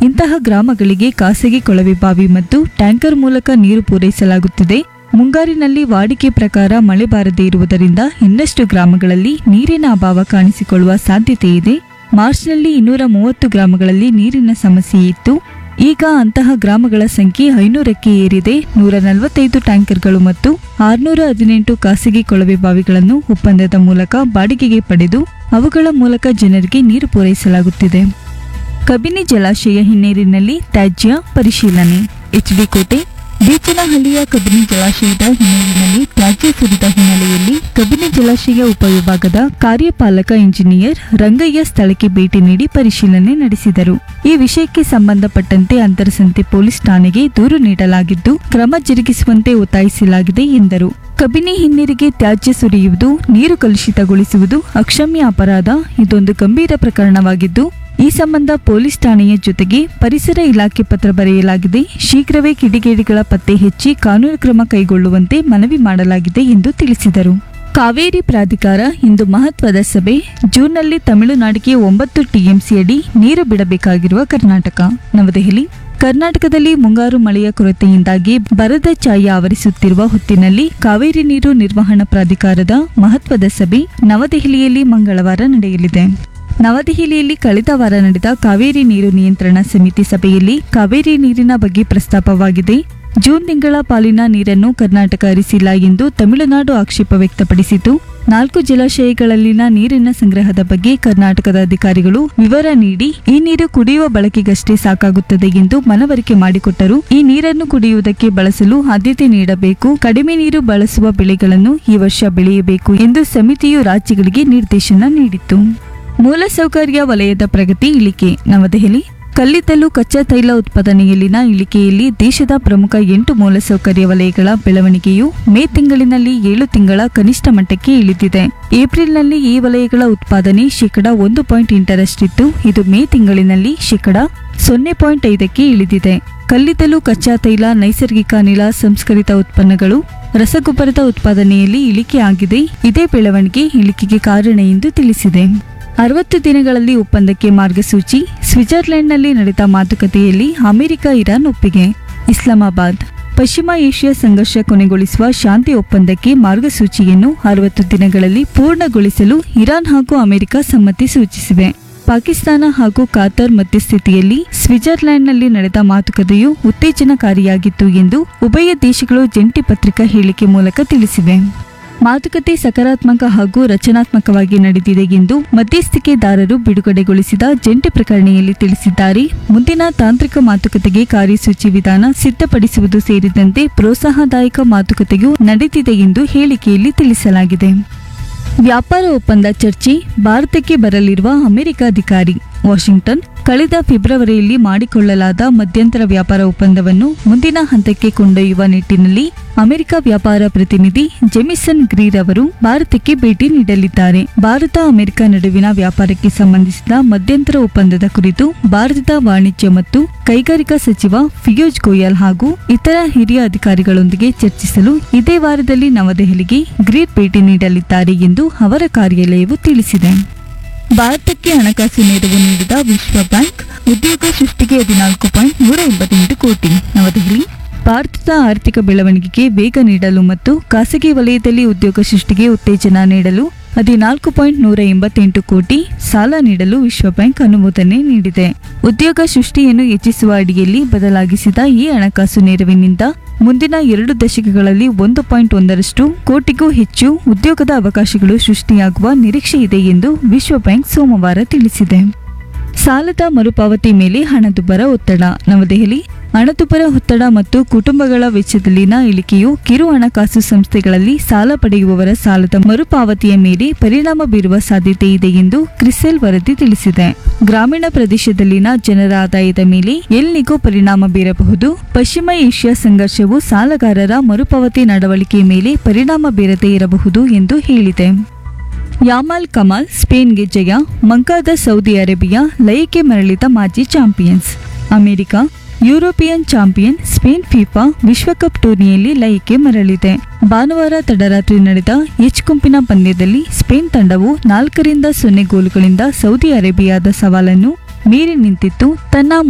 ಇಂತಹ ಗ್ರಾಮಗಳಿಗೆ ಖಾಸಗಿ ಕೊಳವೆ ಬಾವಿ ಮತ್ತು ಟ್ಯಾಂಕರ್ ಮೂಲಕ ನೀರು ಪೂರೈಸಲಾಗುತ್ತಿದೆ ಮುಂಗಾರಿನಲ್ಲಿ ವಾಡಿಕೆ ಪ್ರಕಾರ ಮಳೆ ಬಾರದೇ ಇರುವುದರಿಂದ ಇನ್ನಷ್ಟು ಗ್ರಾಮಗಳಲ್ಲಿ ನೀರಿನ ಅಭಾವ ಕಾಣಿಸಿಕೊಳ್ಳುವ ಸಾಧ್ಯತೆ ಇದೆ ಮಾರ್ಚ್ನಲ್ಲಿ ಇನ್ನೂರ ಮೂವತ್ತು ಗ್ರಾಮಗಳಲ್ಲಿ ನೀರಿನ ಸಮಸ್ಯೆ ಇತ್ತು ಈಗ ಅಂತಹ ಗ್ರಾಮಗಳ ಸಂಖ್ಯೆ ಐನೂರಕ್ಕೆ ಏರಿದೆ ನೂರ ನಲವತ್ತೈದು ಟ್ಯಾಂಕರ್ಗಳು ಮತ್ತು ಆರುನೂರ ಹದಿನೆಂಟು ಖಾಸಗಿ ಕೊಳವೆ ಬಾವಿಗಳನ್ನು ಒಪ್ಪಂದದ ಮೂಲಕ ಬಾಡಿಗೆಗೆ ಪಡೆದು ಅವುಗಳ ಮೂಲಕ ಜನರಿಗೆ ನೀರು ಪೂರೈಸಲಾಗುತ್ತಿದೆ ಕಬಿನಿ ಜಲಾಶಯ ಹಿನ್ನೀರಿನಲ್ಲಿ ತ್ಯಾಜ್ಯ ಪರಿಶೀಲನೆ ಎಚ್ಡಿ ಕೋಟೆ ಬೀಚನಹಳ್ಳಿಯ ಕಬಿನಿ ಜಲಾಶಯದ ಹಿನ್ನೀರಿನಲ್ಲಿ ತ್ಯಾಜ್ಯ ಸುರಿದ ಹಿನ್ನೆಲೆಯಲ್ಲಿ ಕಬಿನಿ ಜಲಾಶಯ ಉಪವಿಭಾಗದ ಕಾರ್ಯಪಾಲಕ ಇಂಜಿನಿಯರ್ ರಂಗಯ್ಯ ಸ್ಥಳಕ್ಕೆ ಭೇಟಿ ನೀಡಿ ಪರಿಶೀಲನೆ ನಡೆಸಿದರು ಈ ವಿಷಯಕ್ಕೆ ಸಂಬಂಧಪಟ್ಟಂತೆ ಅಂತರಸಂತೆ ಪೊಲೀಸ್ ಠಾಣೆಗೆ ದೂರು ನೀಡಲಾಗಿದ್ದು ಕ್ರಮ ಜರುಗಿಸುವಂತೆ ಒತ್ತಾಯಿಸಲಾಗಿದೆ ಎಂದರು ಕಬಿನಿ ಹಿನ್ನೀರಿಗೆ ತ್ಯಾಜ್ಯ ಸುರಿಯುವುದು ನೀರು ಕಲುಷಿತಗೊಳಿಸುವುದು ಅಕ್ಷಮ್ಯ ಅಪರಾಧ ಇದೊಂದು ಗಂಭೀರ ಪ್ರಕರಣವಾಗಿದ್ದು ಈ ಸಂಬಂಧ ಪೊಲೀಸ್ ಠಾಣೆಯ ಜೊತೆಗೆ ಪರಿಸರ ಇಲಾಖೆ ಪತ್ರ ಬರೆಯಲಾಗಿದೆ ಶೀಘ್ರವೇ ಕಿಡಿಗೇಡಿಗಳ ಪತ್ತೆ ಹೆಚ್ಚಿ ಕಾನೂನು ಕ್ರಮ ಕೈಗೊಳ್ಳುವಂತೆ ಮನವಿ ಮಾಡಲಾಗಿದೆ ಎಂದು ತಿಳಿಸಿದರು ಕಾವೇರಿ ಪ್ರಾಧಿಕಾರ ಇಂದು ಮಹತ್ವದ ಸಭೆ ಜೂನ್ನಲ್ಲಿ ತಮಿಳುನಾಡಿಗೆ ಒಂಬತ್ತು ಟಿಎಂಸಿಯಡಿ ನೀರು ಬಿಡಬೇಕಾಗಿರುವ ಕರ್ನಾಟಕ ನವದೆಹಲಿ ಕರ್ನಾಟಕದಲ್ಲಿ ಮುಂಗಾರು ಮಳೆಯ ಕೊರತೆಯಿಂದಾಗಿ ಬರದ ಛಾಯೆ ಆವರಿಸುತ್ತಿರುವ ಹೊತ್ತಿನಲ್ಲಿ ಕಾವೇರಿ ನೀರು ನಿರ್ವಹಣಾ ಪ್ರಾಧಿಕಾರದ ಮಹತ್ವದ ಸಭೆ ನವದೆಹಲಿಯಲ್ಲಿ ಮಂಗಳವಾರ ನಡೆಯಲಿದೆ ನವದೆಹಲಿಯಲ್ಲಿ ಕಳೆದ ವಾರ ನಡೆದ ಕಾವೇರಿ ನೀರು ನಿಯಂತ್ರಣ ಸಮಿತಿ ಸಭೆಯಲ್ಲಿ ಕಾವೇರಿ ನೀರಿನ ಬಗ್ಗೆ ಪ್ರಸ್ತಾಪವಾಗಿದೆ ಜೂನ್ ತಿಂಗಳ ಪಾಲಿನ ನೀರನ್ನು ಕರ್ನಾಟಕ ಹರಿಸಿಲ್ಲ ಎಂದು ತಮಿಳುನಾಡು ಆಕ್ಷೇಪ ವ್ಯಕ್ತಪಡಿಸಿತು ನಾಲ್ಕು ಜಲಾಶಯಗಳಲ್ಲಿನ ನೀರಿನ ಸಂಗ್ರಹದ ಬಗ್ಗೆ ಕರ್ನಾಟಕದ ಅಧಿಕಾರಿಗಳು ವಿವರ ನೀಡಿ ಈ ನೀರು ಕುಡಿಯುವ ಬಳಕೆಗಷ್ಟೇ ಸಾಕಾಗುತ್ತದೆ ಎಂದು ಮನವರಿಕೆ ಮಾಡಿಕೊಟ್ಟರು ಈ ನೀರನ್ನು ಕುಡಿಯುವುದಕ್ಕೆ ಬಳಸಲು ಆದ್ಯತೆ ನೀಡಬೇಕು ಕಡಿಮೆ ನೀರು ಬಳಸುವ ಬೆಳೆಗಳನ್ನು ಈ ವರ್ಷ ಬೆಳೆಯಬೇಕು ಎಂದು ಸಮಿತಿಯು ರಾಜ್ಯಗಳಿಗೆ ನಿರ್ದೇಶನ ನೀಡಿತು ಮೂಲಸೌಕರ್ಯ ವಲಯದ ಪ್ರಗತಿ ಇಳಿಕೆ ನವದೆಹಲಿ ಕಲ್ಲಿದ್ದಲು ಕಚ್ಚಾ ತೈಲ ಉತ್ಪಾದನೆಯಲ್ಲಿನ ಇಳಿಕೆಯಲ್ಲಿ ದೇಶದ ಪ್ರಮುಖ ಎಂಟು ಮೂಲಸೌಕರ್ಯ ವಲಯಗಳ ಬೆಳವಣಿಗೆಯು ಮೇ ತಿಂಗಳಿನಲ್ಲಿ ಏಳು ತಿಂಗಳ ಕನಿಷ್ಠ ಮಟ್ಟಕ್ಕೆ ಇಳಿದಿದೆ ಏಪ್ರಿಲ್ನಲ್ಲಿ ಈ ವಲಯಗಳ ಉತ್ಪಾದನೆ ಶೇಕಡ ಒಂದು ಪಾಯಿಂಟ್ ಎಂಟರಷ್ಟಿತ್ತು ಇದು ಮೇ ತಿಂಗಳಿನಲ್ಲಿ ಶೇಕಡ ಸೊನ್ನೆ ಪಾಯಿಂಟ್ ಐದಕ್ಕೆ ಇಳಿದಿದೆ ಕಲ್ಲಿದ್ದಲು ಕಚ್ಚಾ ತೈಲ ನೈಸರ್ಗಿಕ ಅನಿಲ ಸಂಸ್ಕರಿತ ಉತ್ಪನ್ನಗಳು ರಸಗೊಬ್ಬರದ ಉತ್ಪಾದನೆಯಲ್ಲಿ ಇಳಿಕೆ ಆಗಿದೆ ಇದೇ ಬೆಳವಣಿಗೆ ಇಳಿಕೆಗೆ ಕಾರಣ ಎಂದು ತಿಳಿಸಿದೆ ಅರವತ್ತು ದಿನಗಳಲ್ಲಿ ಒಪ್ಪಂದಕ್ಕೆ ಮಾರ್ಗಸೂಚಿ ಸ್ವಿಟ್ಜರ್ಲೆಂಡ್ನಲ್ಲಿ ನಡೆದ ಮಾತುಕತೆಯಲ್ಲಿ ಅಮೆರಿಕ ಇರಾನ್ ಒಪ್ಪಿಗೆ ಇಸ್ಲಾಮಾಬಾದ್ ಪಶ್ಚಿಮ ಏಷ್ಯಾ ಸಂಘರ್ಷ ಕೊನೆಗೊಳಿಸುವ ಶಾಂತಿ ಒಪ್ಪಂದಕ್ಕೆ ಮಾರ್ಗಸೂಚಿಯನ್ನು ಅರವತ್ತು ದಿನಗಳಲ್ಲಿ ಪೂರ್ಣಗೊಳಿಸಲು ಇರಾನ್ ಹಾಗೂ ಅಮೆರಿಕ ಸಮ್ಮತಿ ಸೂಚಿಸಿವೆ ಪಾಕಿಸ್ತಾನ ಹಾಗೂ ಕಾತರ್ ಮಧ್ಯಸ್ಥಿತಿಯಲ್ಲಿ ಸ್ವಿಟ್ಜರ್ಲೆಂಡ್ನಲ್ಲಿ ನಡೆದ ಮಾತುಕತೆಯು ಉತ್ತೇಜನಕಾರಿಯಾಗಿತ್ತು ಎಂದು ಉಭಯ ದೇಶಗಳು ಜಂಟಿ ಪತ್ರಿಕಾ ಹೇಳಿಕೆ ಮೂಲಕ ತಿಳಿಸಿವೆ ಮಾತುಕತೆ ಸಕಾರಾತ್ಮಕ ಹಾಗೂ ರಚನಾತ್ಮಕವಾಗಿ ನಡೆದಿದೆ ಎಂದು ಮಧ್ಯಸ್ಥಿಕೆದಾರರು ಬಿಡುಗಡೆಗೊಳಿಸಿದ ಜಂಟಿ ಪ್ರಕಟಣೆಯಲ್ಲಿ ತಿಳಿಸಿದ್ದಾರೆ ಮುಂದಿನ ತಾಂತ್ರಿಕ ಮಾತುಕತೆಗೆ ಕಾರ್ಯಸೂಚಿ ವಿಧಾನ ಸಿದ್ಧಪಡಿಸುವುದು ಸೇರಿದಂತೆ ಪ್ರೋತ್ಸಾಹದಾಯಕ ಮಾತುಕತೆಯೂ ನಡೆದಿದೆ ಎಂದು ಹೇಳಿಕೆಯಲ್ಲಿ ತಿಳಿಸಲಾಗಿದೆ ವ್ಯಾಪಾರ ಒಪ್ಪಂದ ಚರ್ಚೆ ಭಾರತಕ್ಕೆ ಬರಲಿರುವ ಅಮೆರಿಕ ಅಧಿಕಾರಿ ವಾಷಿಂಗ್ಟನ್ ಕಳೆದ ಫೆಬ್ರವರಿಯಲ್ಲಿ ಮಾಡಿಕೊಳ್ಳಲಾದ ಮಧ್ಯಂತರ ವ್ಯಾಪಾರ ಒಪ್ಪಂದವನ್ನು ಮುಂದಿನ ಹಂತಕ್ಕೆ ಕೊಂಡೊಯ್ಯುವ ನಿಟ್ಟಿನಲ್ಲಿ ಅಮೆರಿಕ ವ್ಯಾಪಾರ ಪ್ರತಿನಿಧಿ ಜೆಮಿಸನ್ ಗ್ರೀರ್ ಅವರು ಭಾರತಕ್ಕೆ ಭೇಟಿ ನೀಡಲಿದ್ದಾರೆ ಭಾರತ ಅಮೆರಿಕ ನಡುವಿನ ವ್ಯಾಪಾರಕ್ಕೆ ಸಂಬಂಧಿಸಿದ ಮಧ್ಯಂತರ ಒಪ್ಪಂದದ ಕುರಿತು ಭಾರತದ ವಾಣಿಜ್ಯ ಮತ್ತು ಕೈಗಾರಿಕಾ ಸಚಿವ ಪಿಯೂಷ್ ಗೋಯಲ್ ಹಾಗೂ ಇತರ ಹಿರಿಯ ಅಧಿಕಾರಿಗಳೊಂದಿಗೆ ಚರ್ಚಿಸಲು ಇದೇ ವಾರದಲ್ಲಿ ನವದೆಹಲಿಗೆ ಗ್ರೀರ್ ಭೇಟಿ ನೀಡಲಿದ್ದಾರೆ ಎಂದು ಅವರ ಕಾರ್ಯಾಲಯವು ತಿಳಿಸಿದೆ ಭಾರತಕ್ಕೆ ಹಣಕಾಸು ನೆರವು ನೀಡಿದ ವಿಶ್ವ ಬ್ಯಾಂಕ್ ಉದ್ಯೋಗ ಸೃಷ್ಟಿಗೆ ಹದಿನಾಲ್ಕು ಪಾಯಿಂಟ್ ನೂರ ಎಂಬತ್ತೆಂಟು ಕೋಟಿ ನವದೆಹಲಿ ಭಾರತದ ಆರ್ಥಿಕ ಬೆಳವಣಿಗೆಗೆ ವೇಗ ನೀಡಲು ಮತ್ತು ಖಾಸಗಿ ವಲಯದಲ್ಲಿ ಉದ್ಯೋಗ ಸೃಷ್ಟಿಗೆ ಉತ್ತೇಜನ ನೀಡಲು ಹದಿನಾಲ್ಕು ಪಾಯಿಂಟ್ ನೂರ ಎಂಬತ್ತೆಂಟು ಕೋಟಿ ಸಾಲ ನೀಡಲು ವಿಶ್ವ ಬ್ಯಾಂಕ್ ಅನುಮೋದನೆ ನೀಡಿದೆ ಉದ್ಯೋಗ ಸೃಷ್ಟಿಯನ್ನು ಹೆಚ್ಚಿಸುವ ಅಡಿಯಲ್ಲಿ ಬದಲಾಗಿಸಿದ ಈ ಹಣಕಾಸು ನೆರವಿನಿಂದ ಮುಂದಿನ ಎರಡು ದಶಕಗಳಲ್ಲಿ ಒಂದು ಪಾಯಿಂಟ್ ಒಂದರಷ್ಟು ಕೋಟಿಗೂ ಹೆಚ್ಚು ಉದ್ಯೋಗದ ಅವಕಾಶಗಳು ಸೃಷ್ಟಿಯಾಗುವ ನಿರೀಕ್ಷೆ ಇದೆ ಎಂದು ವಿಶ್ವ ಬ್ಯಾಂಕ್ ಸೋಮವಾರ ತಿಳಿಸಿದೆ ಸಾಲದ ಮರುಪಾವತಿ ಮೇಲೆ ಹಣದುಬ್ಬರ ಒತ್ತಡ ನವದೆಹಲಿ ಹಣದುಬ್ಬರ ಒತ್ತಡ ಮತ್ತು ಕುಟುಂಬಗಳ ವೆಚ್ಚದಲ್ಲಿನ ಇಳಿಕೆಯು ಕಿರು ಹಣಕಾಸು ಸಂಸ್ಥೆಗಳಲ್ಲಿ ಸಾಲ ಪಡೆಯುವವರ ಸಾಲದ ಮರುಪಾವತಿಯ ಮೇಲೆ ಪರಿಣಾಮ ಬೀರುವ ಸಾಧ್ಯತೆ ಇದೆ ಎಂದು ಕ್ರಿಸೆಲ್ ವರದಿ ತಿಳಿಸಿದೆ ಗ್ರಾಮೀಣ ಪ್ರದೇಶದಲ್ಲಿನ ಜನರ ಆದಾಯದ ಮೇಲೆ ಎಲ್ಲಿಗೂ ಪರಿಣಾಮ ಬೀರಬಹುದು ಪಶ್ಚಿಮ ಏಷ್ಯಾ ಸಂಘರ್ಷವು ಸಾಲಗಾರರ ಮರುಪಾವತಿ ನಡವಳಿಕೆ ಮೇಲೆ ಪರಿಣಾಮ ಬೀರದೇ ಇರಬಹುದು ಎಂದು ಹೇಳಿದೆ ಯಾಮಾಲ್ ಕಮಾಲ್ ಸ್ಪೇನ್ಗೆ ಜಯ ಮಂಕಾದ ಸೌದಿ ಅರೇಬಿಯಾ ಲಯಕ್ಕೆ ಮರಳಿದ ಮಾಜಿ champions America European champion Spain FIFA ವಿಶ್ವಕಪ್ ಟೂರ್ನಿಯಲ್ಲಿ ಲಯಕ್ಕೆ ಮರಳಿದೆ ಭಾನುವಾರ ತಡರಾತ್ರಿ ನಡೆದ ಎಚ್ ಗುಂಪಿನ ಪಂದ್ಯದಲ್ಲಿ ಸ್ಪೇನ್ ತಂಡವು ನಾಲ್ಕರಿಂದ ಸೊನ್ನೆ ಗೋಲುಗಳಿಂದ ಸೌದಿ ಅರೇಬಿಯಾದ ಸವಾಲನ್ನು ಮೀರಿ ನಿಂತಿತ್ತು ತನ್ನ